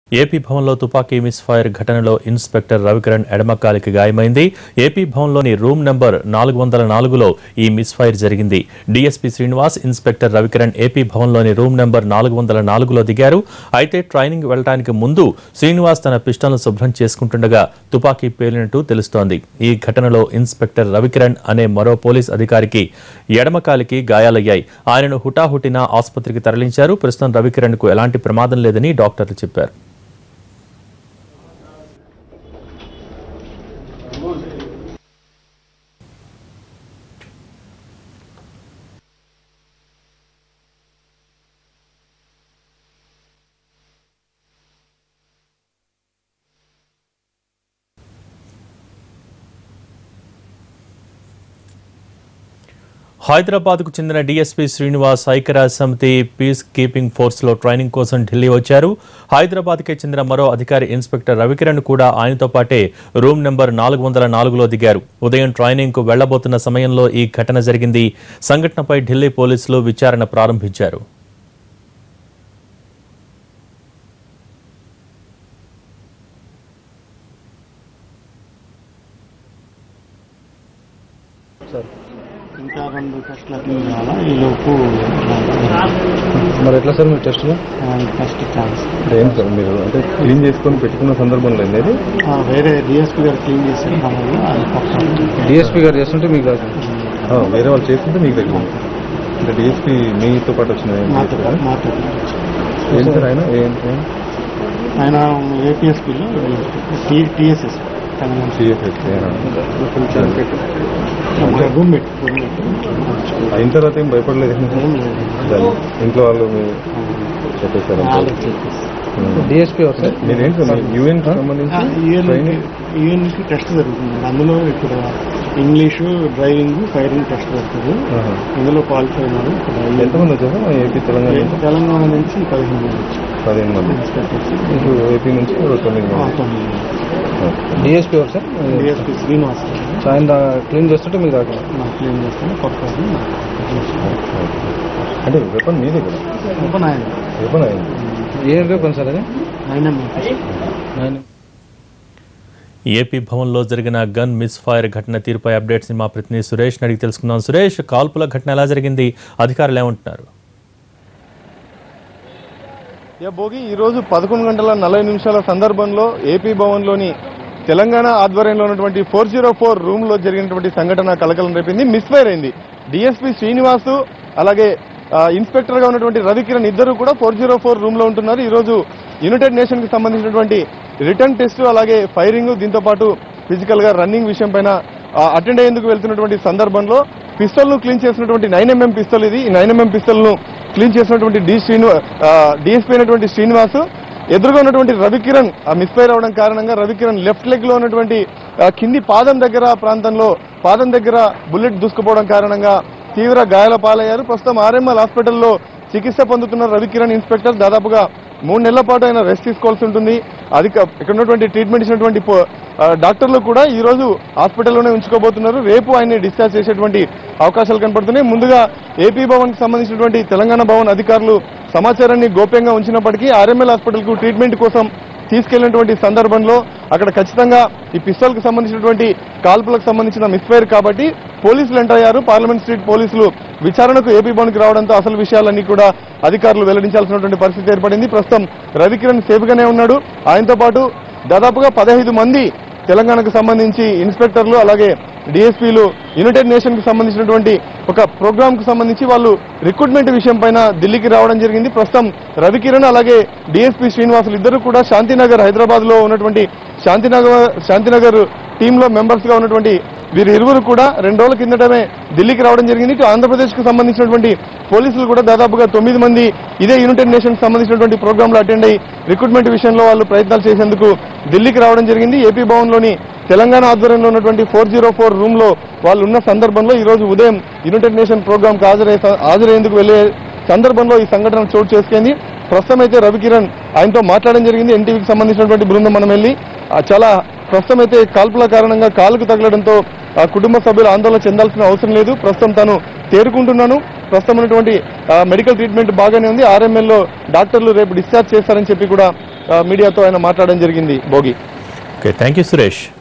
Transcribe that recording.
AP భవన్లో తుపాకీ miss fire ఘటనలో ఇన్స్పెక్టర్ రవికిరణ్ ఎడమకాలికి గాయమైంది ఏపీ భవన్లోని రూమ్ నెంబర్ నాలుగు వందల నాలుగులో ఈ మిస్ ఫైర్ జరిగింది DSP Srinivas inspector Ravikiran AP భవన్లోని రూమ్ నెంబర్ నాలుగు వందల నాలుగులో దిగారు అయితే ట్రైనింగ్ వెళ్లడానికి ముందు శ్రీనివాస్ తన పిస్టల్ను శుభ్రం చేసుకుంటుండగా తుపాకీ పేలినట్టు తెలుస్తోంది ఈ ఘటనలో ఇన్స్పెక్టర్ రవికిరణ్ అనే మరో పోలీస్ అధికారికి ఎడమకాలికి గాయాలయ్యాయి ఆయనను హుటాహుటిన ఆసుపత్రికి తరలించారు ప్రస్తుతం రవికిరణ్ కు ఎలాంటి ప్రమాదం లేదని డాక్టర్లు చెప్పారు హైదరాబాద్కు చెందిన డీఎస్పీ శ్రీనివాస్ ఐక్యరాజ్య సమితి పీస్ కీపింగ్ ఫోర్స్లో ట్రైనింగ్ కోసం ఢిల్లీ వచ్చారు హైదరాబాద్కే చెందిన మరో అధికారి ఇన్స్పెక్టర్ రవికిరణ్ కూడా ఆయనతో పాటే రూమ్ నెంబర్ నాలుగు వందల నాలుగులో దిగారు ఉదయం ట్రైనింగ్కు వెళ్లబోతున్న సమయంలో ఈ ఘటన జరిగింది సంఘటనపై ఢిల్లీ పోలీసులు విచారణ ప్రారంభించారు ఇంకా రెండు టెస్ట్లు అటెండ్ చేయాలా ఈ లోపు మరి ఎట్లా సార్ మీరు టెస్ట్లో ఫస్ట్ ఛాన్స్ అంటే ఏం సార్ మీరు అంటే క్లీన్ చేసుకొని పెట్టుకున్న సందర్భంలో అనేది వేరే డిఎస్పీ గారు క్లీన్ చేసి దానివల్ల అది పక్కన డిఎస్పీ గారు చేస్తుంటే మీకు కాదు ఆ, వేరే వాళ్ళు చేస్తుంటే మీకు దగ్గర అంటే డిఎస్పీ మీతో పాటు వచ్చిన మాతో మాతో ఏం సార్ ఆయన ఏం ఏం ఆయన ఏపీఎస్పీలో TSS Telangana CFS roommate roommate అయిన తర్వాత ఏం భయపడలేదు ఏం లేదు దాన్ని ఇంట్లో వాళ్ళు మీరు చెప్పేశారు వాళ్ళకి చెప్పేసి డిఎస్పీ మీరేంటి యూఎన్ సంబంధించి ట్రైనింగ్ యూఎన్కి టెస్ట్ జరుగుతుంది అందులో ఇక్కడ ఇంగ్లీషు డ్రైవింగ్ ఫైరింగ్ టెస్ట్ జరుగుతుంది ఆహా. ఇందులో క్వాలిఫై ఉన్నారు ఇక్కడ ఎంతమంది వచ్చారు ఏపీ తెలంగాణ నుంచి? తెలంగాణ నుంచి పదిహేను మంది వచ్చారు. పదిహేను మంది ఇన్స్పెక్టర్స్. ఇటు ఏపీ నుంచి ఒక తొమ్మిది ఆ, మంది తొమ్మిది మంది. డిఎస్పీ ఎవరు సార్ డిఎస్పీ శ్రీనివాస్ ఆయన క్లీన్ చేస్తుంటే మీకు దాకా నాకు క్లీన్ చేస్తాను కొత్త అంటే వెపన్ మీ దగ్గర ఓపెన్ ఆయన వెపన్ అయింది ఏం రేపు సార్ అది ఆయన ఆయన ఏపీ భవన్లో జరిగిన గన్ మిస్ ఫైర్ ఘటన తీరుపై అప్డేట్స్ ని మా ప్రతినిధి సురేష్ అడిగి తెలుసుకుందాం సురేష్ కాల్పుల ఘటన ఎలా జరిగింది అధికారులు ఏమంటున్నారు యా భోగి ఈరోజు పదకొండు గంటల నలభై నిమిషాల సందర్భంలో ఏపీ భవన్లోని తెలంగాణ ఆధ్వర్యంలో ఉన్నటువంటి ఫోర్ జీరో ఫోర్ రూమ్ లో జరిగినటువంటి సంఘటన కలకలం రేపింది మిస్ఫైర్ అయింది డిఎస్పీ శ్రీనివాసు అలాగే ఆ, ఇన్స్పెక్టర్ గా ఉన్నటువంటి రవికిరణ్ ఇద్దరు కూడా ఫోర్ జీరో ఫోర్ రూమ్ లో ఉంటున్నారు ఈ రోజు యునైటెడ్ నేషన్ కి సంబంధించినటువంటి రిటర్న్ టెస్ట్ అలాగే ఫైరింగ్ దీంతో పాటు ఫిజికల్ గా రన్నింగ్ విషయం పైన అటెండ్ అయ్యేందుకు వెళ్తున్నటువంటి సందర్భంలో పిస్తల్ ను క్లీన్ చేసినటువంటి నైన్ ఎంఎం పిస్తల్ ఇది ఈ నైన్ ఎంఎం పిస్తల్ ను క్లీన్ చేసినటువంటి డి శ్రీను డిఎస్పీ అయినటువంటి శ్రీనివాస్ ఎదురుగా ఉన్నటువంటి రవికిరణ్ ఆ మిస్ఫైర్ అవడం కారణంగా రవికిరణ్ లెఫ్ట్ లెగ్ లో ఉన్నటువంటి ఆ, కింది పాదం దగ్గర ప్రాంతంలో పాదం దగ్గర బుల్లెట్ దూసుకుపోవడం కారణంగా తీవ్ర గాయాల పాలయ్యారు ప్రస్తుతం ఆర్ఎంఎల్ హాస్పిటల్లో చికిత్స పొందుతున్న రవికిరణ్ ఇన్స్పెక్టర్ దాదాపుగా మూడు నెలల పాటు ఆయన రెస్ట్ తీసుకోవాల్సి ఉంటుంది అది క- ఇక్కడ ఉన్నటువంటి ట్రీట్మెంట్ ఇచ్చినటువంటి పో- ఆ, డాక్టర్లు కూడా ఈ రోజు హాస్పిటల్లోనే ఉంచుకోబోతున్నారు రేపు ఆయన్ని డిశ్చార్జ్ చేసేటువంటి అవకాశాలు కనపడుతున్నాయి ముందుగా ఏపీ భవన్ కి సంబంధించినటువంటి తెలంగాణ భవన్ అధికారులు సమాచారాన్ని గోప్యంగా ఉంచినప్పటికీ ఆర్ఎంఎల్ హాస్పిటల్ కు ట్రీట్మెంట్ కోసం తీసుకెళ్లినటువంటి సందర్భంలో అక్కడ ఖచ్చితంగా ఈ పిస్తల్ కు సంబంధించినటువంటి కాల్పులకు సంబంధించిన మిస్ఫైర్ కాబట్టి పోలీసులు ఎంటర్ అయ్యారు పార్లమెంట్ స్ట్రీట్ పోలీసులు విచారణకు ఏపీ భవన్ కి రావడంతో అసలు విషయాలన్నీ కూడా అధికారులు వెల్లడించాల్సినటువంటి పరిస్థితి ఏర్పడింది ప్రస్తుతం రవికిరణ్ సేఫ్ గానే ఉన్నాడు ఆయనతో పాటు దాదాపుగా పదహైదు మంది తెలంగాణకు సంబంధించి ఇన్స్పెక్టర్లు అలాగే డిఎస్పీలు యునైటెడ్ నేషన్ కి సంబంధించినటువంటి ఒక ప్రోగ్రామ్ కు సంబంధించి వాళ్ళు రిక్రూట్మెంట్ విషయం పైన ఢిల్లీకి రావడం జరిగింది ప్రస్తుతం రవికిరణ్ అలాగే డిఎస్పీ శ్రీనివాసులు ఇద్దరు కూడా శాంతినగర్ హైదరాబాద్ లో ఉన్నటువంటి శాంతినగర్ శాంతినగర్ టీమ్ లో మెంబర్స్ గా ఉన్నటువంటి వీరు ఇరువురు కూడా రెండు రోజుల కిందటమే ఢిల్లీకి రావడం జరిగింది ఇటు ఆంధ్రప్రదేశ్ కు సంబంధించినటువంటి పోలీసులు కూడా దాదాపుగా తొమ్మిది మంది ఇదే యునైటెడ్ నేషన్ సంబంధించినటువంటి ప్రోగ్రామ్ లో అటెండ్ అయ్యి రిక్రూట్మెంట్ విషయంలో వాళ్ళు ప్రయత్నాలు చేసేందుకు ఢిల్లీకి రావడం జరిగింది ఏపీ భవన్ లోని తెలంగాణ ఆధ్వర్యంలో ఉన్నటువంటి ఫోర్ జీరో ఫోర్ రూమ్ లో వాళ్ళు ఉన్న సందర్భంలో ఈ రోజు ఉదయం యునైటెడ్ నేషన్ ప్రోగ్రామ్ కు హాజరయ్యే హాజరయ్యేందుకు వెళ్లే సందర్భంలో ఈ సంఘటన చోటు చేసుకుంది ప్రస్తుతం అయితే రవికిరణ్ ఆయనతో మాట్లాడడం జరిగింది ఎన్టీవీకి సంబంధించినటువంటి బృందం మనం వెళ్ళి ఆ, చాలా ప్రస్తుతం అయితే కాల్పుల కారణంగా కాలుకు తగలడంతో ఆ కుటుంబ సభ్యులు ఆందోళన చెందాల్సిన అవసరం లేదు ప్రస్తుతం తాను తేరుకుంటున్నాను ప్రస్తుతం ఉన్నటువంటి ఆ, మెడికల్ ట్రీట్మెంట్ బాగానే ఉంది ఆర్ఎంఎల్ లో డాక్టర్లు రేపు డిశ్చార్జ్ చేస్తారని చెప్పి కూడా ఆ, మీడియాతో ఆయన మాట్లాడడం జరిగింది Bhogi okay thank you Suresh